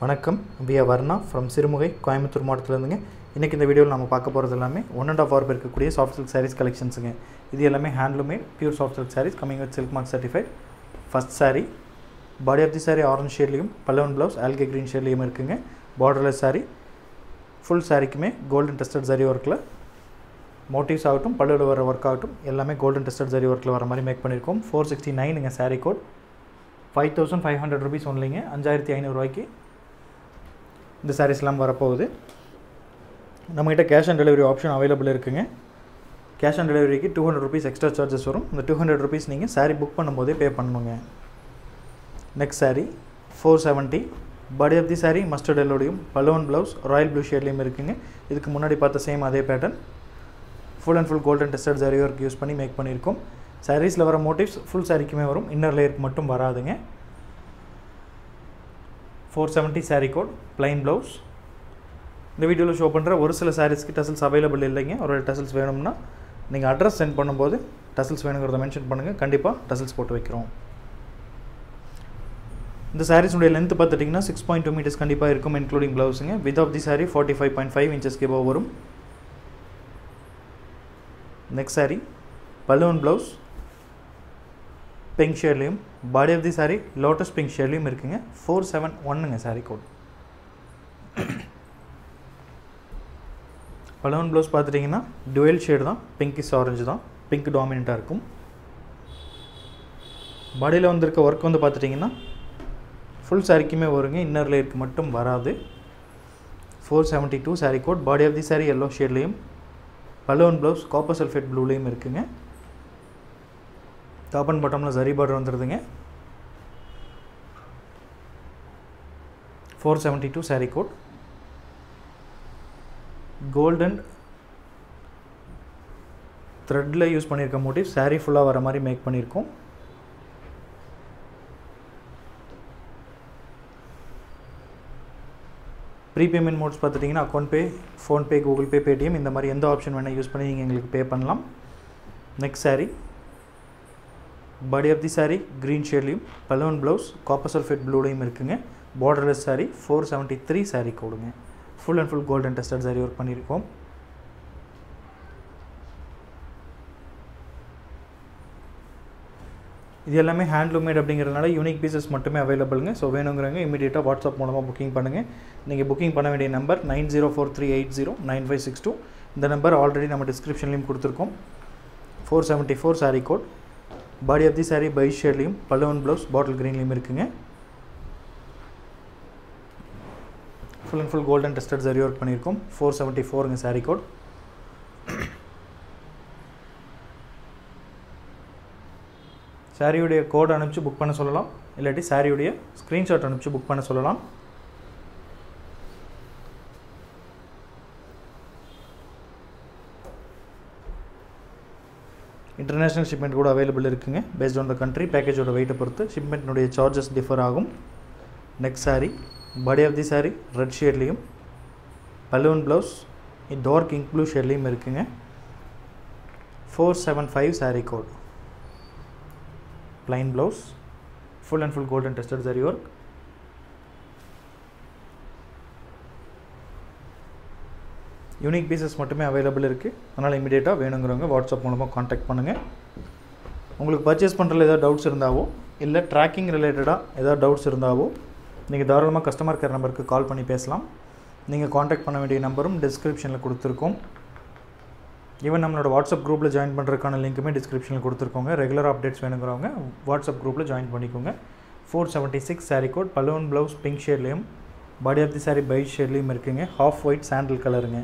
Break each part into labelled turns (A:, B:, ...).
A: வணக்கம் V Varna from Sirumugai Coimbatore மாவட்டத்துலேருந்துங்க இன்றைக்கி இந்த வீடியோவில் நம்ம பார்க்க போகிறது எல்லாமே ஒன் அண்ட் ஆஃப் ஹவர் இருக்கக்கூடிய சாஃப்ட் சில்க் சாரீஸ் கலெக்ஷன்ஸுங்க இது எல்லாமே handloomed pure soft silk sarees coming with silk mark certified first saree body of the saree orange ஷேட்லேயும் பல்லவன் ப்ளவுஸ் ஆல்கே க்ரீன் ஷேட்லேயும் இருக்குங்க பார்டர்லெஸ் saree ஃபுல் சாரிக்குமே கோல்டன் டெஸ்டட் சரி ஒர்க்கில் மோட்டிவ்ஸ் ஆகட்டும் பல்லுவில் வர ஒர்க் ஆகட்டும் எல்லாமே கோல்டன் டெஸ்டட் சரி ஒர்க்கில் வர மாதிரி மேக் பண்ணியிருக்கோம் ஃபோர் சிக்ஸ்டி நைனுங்க saree code five thousand five hundred rupees ஒன்லிங்க அஞ்சாயிரத்தி ஐநூறுரூவாய்க்கு இந்த சாரீஸ்லாம் வரப்போகுது நம்மகிட்ட cash on delivery option available இருக்குங்க கேஷ் ஆன் டெலிவரிக்கு two hundred rupees extra charges வரும் இந்த டூ ஹண்ட்ரட் ருபீஸ் நீங்கள் saree புக் பண்ணும்போதே பே பண்ணணுங்க next saree four seventy body of the saree mustard எல்லோடையும் பலோன் ப்ளவுஸ் ராயல் ப்ளூ ஷேட்லேயும் இருக்குங்க இதுக்கு முன்னாடி பார்த்த சேம் அதே pattern full and full golden tested zari work use பண்ணி மேக் பண்ணியிருக்கோம் சாரீஸில் வர மோட்டிவ்ஸ் ஃபுல் சாரிக்குமே வரும் இன்னர் லேயருக்கு மட்டும் வராதுங்க four seventy saree code plain blouse இந்த வீடியோவில் ஷோ பண்ணுற ஒரு சில சாரீஸ்க்கு டசல்ஸ் அவைலபிள் இல்லைங்க ஒரு டசல்ஸ் வேணும்னா நீங்கள் அட்ரஸ் சென்ட் பண்ணும்போது டசல்ஸ் வேணுங்கிறத மென்ஷன் பண்ணுங்கள் கண்டிப்பாக டசல்ஸ் போட்டு வைக்கிறோம் இந்த சாரீஸுடைய லென்த் பார்த்துட்டிங்கன்னா சிக்ஸ் பாயிண்ட் டூ மீட்டர்ஸ் கண்டிப்பாக இருக்கும் இன்க்ளூடிங் ப்ளவுஸுங்க width of the saree forty five point five இன்ச்சஸ்க்கு எபோவ் வரும் next saree balloon blouse pink ஷேட்லேயும் body of the saree lotus pink ஷேட்லேயும் இருக்குங்க ஃபோர் செவன் ஒன்னுங்க saree கோட் பலூன் ப்ளவுஸ் பார்த்துட்டிங்கன்னா டுவெல் ஷேடு தான் பிங்கிஸ் ஆரஞ்சு தான் பிங்க் டாமினண்ட்டாக இருக்கும் பாடியில் வந்திருக்க ஒர்க் வந்து பார்த்துட்டிங்கன்னா ஃபுல் சாரிக்குமே வருங்க இன்னர் லேயருக்கு மட்டும் வராது four seventy two saree code body of the saree yellow ஷேட்லேயும் பலூன் ப்ளவுஸ் காப்பர் சல்ஃபேட் ப்ளூலேயும் இருக்குங்க டாப் அண்ட் பாட்டமில் சரி பார்டர் வந்துடுதுங்க four seventy two saree code golden த்ரெட்டில் யூஸ் பண்ணியிருக்க மோட்டிவ் saree ஃபுல்லாக வர மாதிரி மேக் பண்ணியிருக்கோம் ப்ரீபேமெண்ட் மோட்ஸ் பார்த்துட்டிங்கன்னா account pay PhonePe Google Pay Paytm இந்த மாதிரி எந்த ஆப்ஷன் வேணால் யூஸ் பண்ணி நீங்கள் எங்களுக்கு பே பண்ணலாம் next saree body of the saree green ஷேட்லேயும் பலூன் ப்ளவுஸ் காப்பர் சல்ஃபேட் ப்ளூலையும் இருக்குங்க borderless saree four seventy three saree கோடுங்க full and full golden tested saree work பண்ணியிருக்கோம் இது எல்லாமே ஹேண்ட்லூமேட் அப்படிங்கிறதுனால யூனிக் பீசஸ் மட்டுமே அவைலபிளுங்க ஸோ வேணுங்கிறவங்க இமீடியட்டாக வாட்ஸ்அப் மூலமாக புக்கிங் பண்ணுங்கள் நீங்கள் புக்கிங் பண்ண வேண்டிய number nine zero four three eight zero nine five six two இந்த நம்பர் ஆல்ரெடி நம்ம டிஸ்கிரிப்ஷன்லையும் கொடுத்துருக்கோம் four seventy four saree code body of the saree பை ஷேட்லேயும் பலூன் ப்ளவுஸ் பாட்டில் க்ரீன்லேயும் இருக்குங்க full and full golden tested zari work பண்ணியிருக்கோம் four seventy ஃபோருங்க saree கோட் சாரியுடைய கோட் அனுப்பிச்சு புக் பண்ண சொல்லலாம் இல்லாட்டி சாரியுடைய ஸ்க்ரீன்ஷாட் அனுப்பிச்சு புக் பண்ண சொல்லலாம் இன்டர்நேஷ்னல் ஷிப்மெண்ட் கூட அவைலபிள் இருக்குங்க பேஸ்ட் ஆன் த கண்ட்ரி பேக்கேஜோட வெயிட்டை பொறுத்து ஷிப்மெண்ட்னுடைய சார்ஜஸ் டிஃபர் ஆகும் next saree body of the saree red ஷேட்லேயும் balloon blouse dark ink blue ஷேட்லேயும் இருக்குங்க four seven five saree code plain blouse full and full golden tested zari work unique pieces மட்டுமே available இருக்குது அதனால் இமீடியட்டாக வேணுங்கிறவங்க WhatsApp மூலமாக காண்டாக்ட் பண்ணுங்கள் உங்களுக்கு பர்ச்சேஸ் பண்ணுறதுல ஏதாவது டவுட்ஸ் இருந்தாவோ இல்லை ட்ராக்கிங் ரிலேட்டடாக ஏதாவது டவுட்ஸ் இருந்தாவோ நீங்கள் தாராளமாக கஸ்டமர் கேர் நம்பருக்கு கால் பண்ணி பேசலாம் நீங்கள் காண்டாக்ட் பண்ண வேண்டிய நம்பரும் டிஸ்கிரிப்ஷனில் கொடுத்துருக்கோம் ஈவன் நம்மளோட வாட்ஸ்அப் குரூப்பில் ஜாயின் பண்ணுறதுக்கான லிங்க்குமே டிஸ்கிரிப்ஷனில் கொடுத்துருக்கோங்க ரெகுலர் அப்டேட்ஸ் வேணுங்கிறவங்க வாட்ஸ்அப் குரூப்பில் ஜாயின் பண்ணிக்கோங்க four seventy six saree code balloon blouse pink ஷேட்லேயும் பாடி ஆஃப் தி saree பைட் ஷேட்லேயும் இருக்குங்க ஹாஃப் ஒயிட் சாண்டில் கலருங்க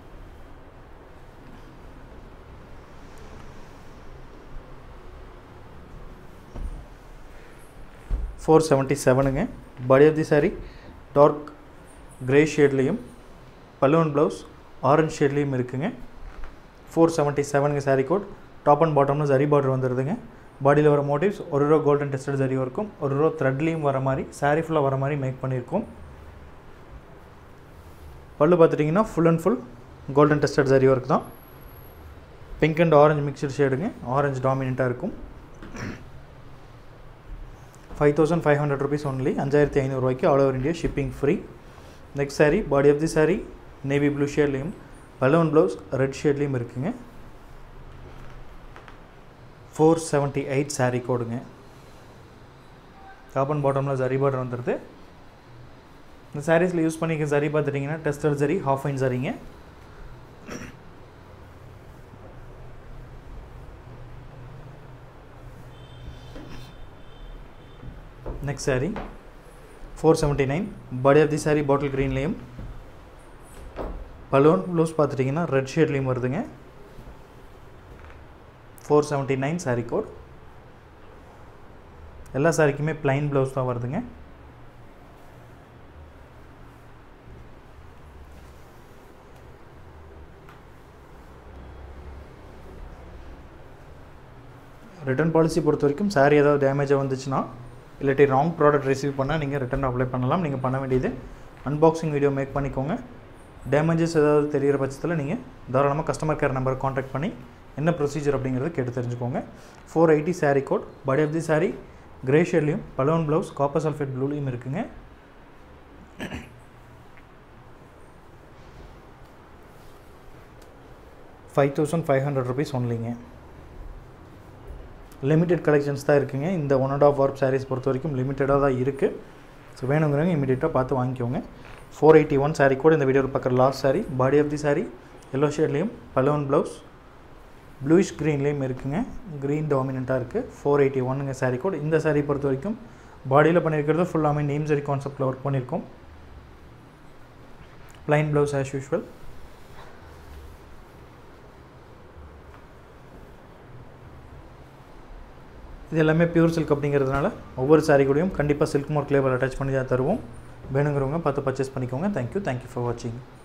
A: ஃபோர் செவன்ட்டி செவனுங்க body of the saree dark grey ஷேட்லேயும் பலூன் ப்ளவுஸ் ஆரஞ்ச் ஷேட்லேயும் இருக்குங்க ஃபோர் செவன்ட்டி செவனுங்க saree கோட் டாப் அண்ட் பாட்டம்னு ஜரி பார்டர் வந்துடுதுங்க பாடியில் வர மோட்டிவ்ஸ் ஒரு ரூபா கோல்டன் டெஸ்டட் ஜரி இருக்கும் ஒரு ரூபா த்ரெட்லேயும் வர மாதிரி saree ஃபுல்லாக வர மாதிரி மேக் பண்ணியிருக்கோம் பல்லு பார்த்துட்டிங்கன்னா full and full golden tested zari work தான் பிங்க் அண்ட் ஆரஞ்சு மிக்சர் ஷேடுங்க ஆரஞ்சு டாமினண்ட்டாக இருக்கும் five thousand five hundred rupees only அஞ்சாயிரத்தி ஐநூறுரூவாய்க்கு all over India shipping free next saree body of the saree navy blue ஷேட்லேயும் balloon blouse red ஷேட்லேயும் இருக்குங்க four seventy eight saree கோடுங்க காப்பன் பாட்டமில் ஜரி பார்டர் வந்துடுது இந்த சாரீஸில் யூஸ் பண்ணிக்க சரி பார்த்துட்டிங்கன்னா டெஸ்டர் சரி ஹாஃப் ஐன் சரிங்க next saree four seventy nine body of the saree bottle க்ரீன்லேயும் பலூன் ப்ளவுஸ் பார்த்துட்டிங்கன்னா ரெட் ஷேட்லேயும் வருதுங்க four seventy nine saree code எல்லா சாரிக்குமே ப்ளைன் ப்ளவுஸ் தான் வருதுங்க ரிட்டர்ன் பாலிசி பொறுத்த வரைக்கும் சாரி ஏதாவது டேமேஜாக வந்துச்சுன்னா இல்லாட்டி ராங் ப்ராடக்ட் ரிசீவ் பண்ணால் நீங்கள் ரிட்டர்ன் அப்ளை பண்ணலாம் நீங்கள் பண்ண வேண்டியது அன்பாக்சிங் வீடியோ மேக் பண்ணிக்கோங்க டேமேஜஸ் ஏதாவது தெரிகிற பட்சத்தில் நீங்கள் தாராளமாக கஸ்டமர் கேர் நம்பரை காண்டாக்ட் பண்ணி என்ன ப்ரொசீஜர் அப்படிங்கிறத கேட்டு தெரிஞ்சுக்கோங்க four eighty saree code body of the saree grey ஷேட்லேயும் பலூன் ப்ளவுஸ் காப்பர் சல்ஃபேட் ப்ளூலையும் இருக்குங்க five thousand five hundred rupees ஒன்லிங்க லிமிடெட் கலெக்ஷன்ஸ் தான் இருக்குங்க இந்த one and half work sarees பொறுத்த வரைக்கும் லிமிட்டடாக தான் இருக்குது ஸோ வேணுங்கிறவங்க இமீடியட்டாக பார்த்து வாங்கிக்கோங்க ஃபோர் எயிட்டி ஒன் சாரீ கூட இந்த வீடியோவில் பார்க்குற last saree body of the saree yellow ஷேட்லேயும் பலூன் ப்ளவுஸ் ப்ளூயிஷ் க்ரீன்லேயும் இருக்குங்க க்ரீன் டாமினண்ட்டாக இருக்குது ஃபோர் எயிட்டி ஒன்னுங்க சாரீ கோட் இந்த சாரீ பொறுத்த வரைக்கும் பாடியில் பண்ணியிருக்கிறது ஃபுல்லாமே நேம் சரி கான்செப்டில் ஒர்க் பண்ணியிருக்கோம் ப்ளைன் ப்ளவுஸ் ஆஸ் யூஷுவல் இது எல்லாமே பியூர் சில்க் அப்படிங்கிறதுனால ஒவ்வொரு சாரீ கூடயும் கண்டிப்பாக சில்க் மார்க் லேபிள் அட்டாச் பண்ணி தான் தருவோம் வேணுங்கிறவங்க பார்த்து பர்ச்சேஸ் பண்ணிக்கோங்க தேங்க்யூ தேங்க்யூ ஃபார் வாட்சிங்